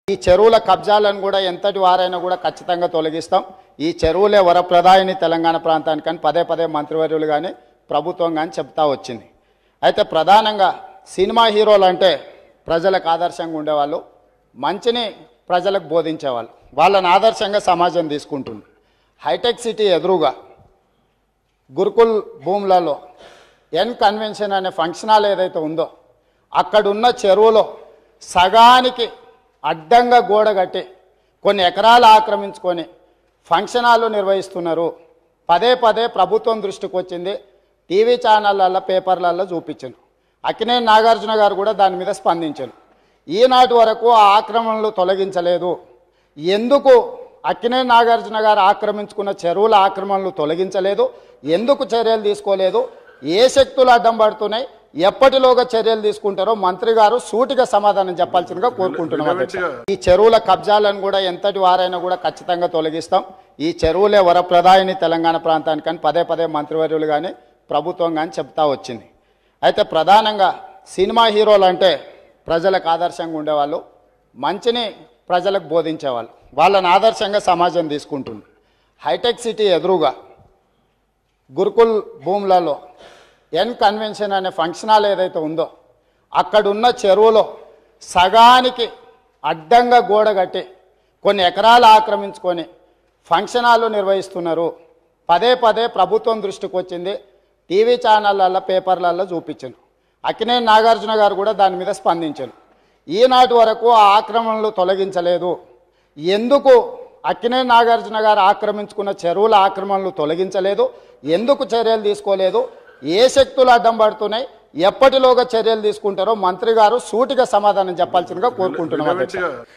ఈ చెరువుల కబ్జాలను కూడా ఎంతటి వారైనా కూడా ఖచ్చితంగా తొలగిస్తాం ఈ చెరువులే వరప్రదాయిని తెలంగాణ ప్రాంతానికని పదే పదే మంత్రివర్యులు కానీ ప్రభుత్వం కానీ చెప్తా వచ్చింది అయితే ప్రధానంగా సినిమా హీరోలు అంటే ప్రజలకు ఆదర్శంగా ఉండేవాళ్ళు మంచిని ప్రజలకు బోధించేవాళ్ళు వాళ్ళని ఆదర్శంగా సమాజం తీసుకుంటుంది హైటెక్ సిటీ ఎదురుగా గురుకుల్ భూములలో ఎన్ కన్వెన్షన్ అనే ఫంక్షన్ హాల్ ఏదైతే ఉందో అక్కడున్న చెరువులో సగానికి అడ్డంగా గోడ కట్టి కొన్ని ఎకరాలు ఆక్రమించుకొని ఫంక్షన్ హాల్ నిర్వహిస్తున్నారు పదే పదే ప్రభుత్వం దృష్టికి వచ్చింది టీవీ ఛానళ్ళల్లో పేపర్లలో చూపించాను అక్కినేని నాగార్జున గారు కూడా దాని మీద స్పందించారు ఈనాటి వరకు ఆ ఆక్రమణలు తొలగించలేదు ఎందుకు అక్కినేని నాగార్జున గారు ఆక్రమించుకున్న చెరువుల ఆక్రమణలు తొలగించలేదు ఎందుకు చర్యలు తీసుకోలేదు ఏ శక్తులు అడ్డం పడుతున్నాయి ఎప్పటిలోగా చర్యలు తీసుకుంటారో మంత్రి గారు సూటిగా సమాధానం చెప్పాల్సిందిగా కోరుకుంటున్నాం అధ్యక్ష. ఈ చెరువుల కబ్జాలను కూడా ఎంతటి వారైనా కూడా ఖచ్చితంగా తొలగిస్తాం ఈ చెరువులే వరప్రదాయిని తెలంగాణ ప్రాంతానికని పదే పదే మంత్రివర్యులు కానీ ప్రభుత్వం కానీ చెప్తా వచ్చింది అయితే ప్రధానంగా సినిమా హీరోలు అంటే ప్రజలకు ఆదర్శంగా ఉండేవాళ్ళు మంచిని ప్రజలకు బోధించేవాళ్ళు వాళ్ళని ఆదర్శంగా సమాజం తీసుకుంటుంది హైటెక్ సిటీ ఎదురుగా గురుకుల్ భూములలో ఎన్ కన్వెన్షన్ అనే ఫంక్షన్ హాల్ ఏదైతే ఉందో అక్కడున్న చెరువులో సగానికి అడ్డంగా గోడ కట్టి కొన్ని ఎకరాలు ఆక్రమించుకొని ఫంక్షన్ హాల్ నిర్వహిస్తున్నారు పదే పదే ప్రభుత్వం దృష్టికి వచ్చింది టీవీ ఛానళ్ళల్లో పేపర్లలో చూపించాను అక్కినేని నాగార్జున గారు కూడా దాని మీద స్పందించారు ఈనాటి వరకు ఆ ఆక్రమణలు తొలగించలేదు ఎందుకు అక్కినేని నాగార్జున గారు ఆక్రమించుకున్న చెరువుల ఆక్రమణలు తొలగించలేదు ఎందుకు చర్యలు తీసుకోలేదు ఏ శక్తులు అడ్డం పడుతున్నాయి ఎప్పటిలోగా చర్యలు తీసుకుంటారో మంత్రి గారు సూటిగా సమాధానం చెప్పాల్సిందిగా కోరుకుంటున్నాం అధ్యక్ష.